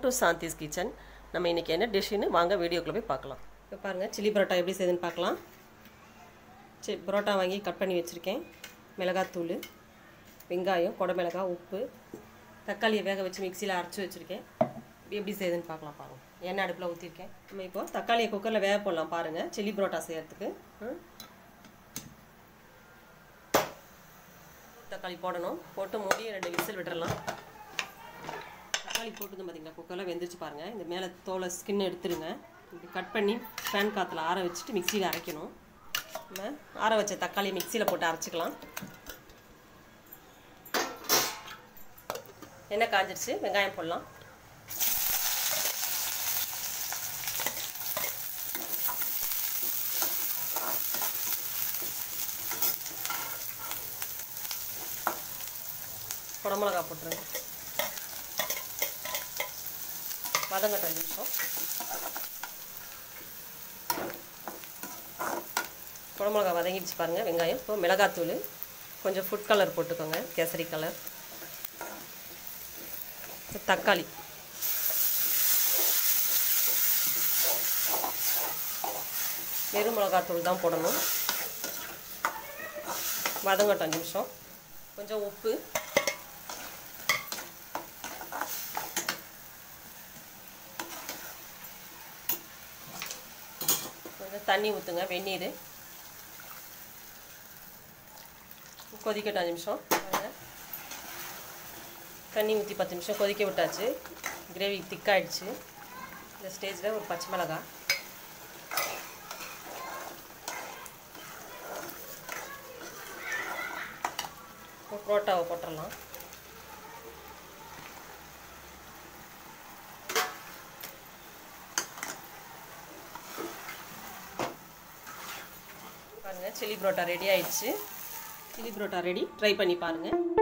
To Shanthi's kitchen நம்ம இன்றைக்கி என்ன டிஷ்ஷுன்னு வாங்க வீடியோக்குள்ளே போய் பார்க்கலாம் இப்போ பாருங்கள் சில்லி பரோட்டா எப்படி செய்யுதுன்னு பார்க்கலாம் சி பரோட்டா வாங்கி கட் பண்ணி வச்சுருக்கேன் மிளகாத்தூள் வெங்காயம் குடமிளகாய் உப்பு தக்காளியை வேக வச்சு மிக்சியில் அரைச்சி வச்சுருக்கேன் இது எப்படி செய்யுதுன்னு பார்க்கலாம் பாருங்கள் எண்ணெய் அடுப்பில் ஊற்றிருக்கேன் நம்ம இப்போ தக்காளியை குக்கரில் வேக போடலாம் பாருங்கள் சில்லி பரோட்டா செய்யறதுக்கு ம். தக்காளி போடணும் போட்டு மூடி ரெண்டு விசில் விட்டுறலாம் தக்காளி போட்டுது பார்த்தீங்களா குக்கரில் வெந்துச்சு பாருங்கள் இந்த மேலே தோலை ஸ்கின் எடுத்துருங்க இப்படி கட் பண்ணி ஃபேன் காற்றுல ஆற வச்சுட்டு மிக்சியில் அரைக்கணும் நம்ம ஆற வச்ச தக்காளி மிக்சியில் போட்டு அரைச்சிக்கலாம் எண்ணெய் காஞ்சிருச்சு வெங்காயம் போடலாம் குடமிளகா போட்டுருங்க வதங்கட்டும் அஞ்சு நிமிஷம் குடமிளகா வதங்கிடுச்சு பாருங்கள் வெங்காயம் இப்போ மிளகாத்தூள் கொஞ்சம் ஃபுட் கலர் போட்டுக்கோங்க கேசரி கலர் தக்காளி வெறும் மிளகாத்தூள் தான் போடணும் வதங்கட்டும் அஞ்சு நிமிஷம் கொஞ்சம் உப்பு கொஞ்சம் தண்ணி ஊற்றுங்க வெந்நீர் கொதிக்கட்டும் அஞ்சு நிமிஷம் பாருங்க தண்ணி ஊற்றி பத்து நிமிஷம் கொதிக்க விட்டாச்சு கிரேவி திக்காயிடுச்சு இந்த ஸ்டேஜில் ஒரு பச்சை மிளகாய் புரோட்டாவை போட்டுடலாம் பாருங்கள் சில்லி பரோட்டா ரெடி ஆயிடுச்சு சில்லி பரோட்டா ரெடி ட்ரை பண்ணி பாருங்கள்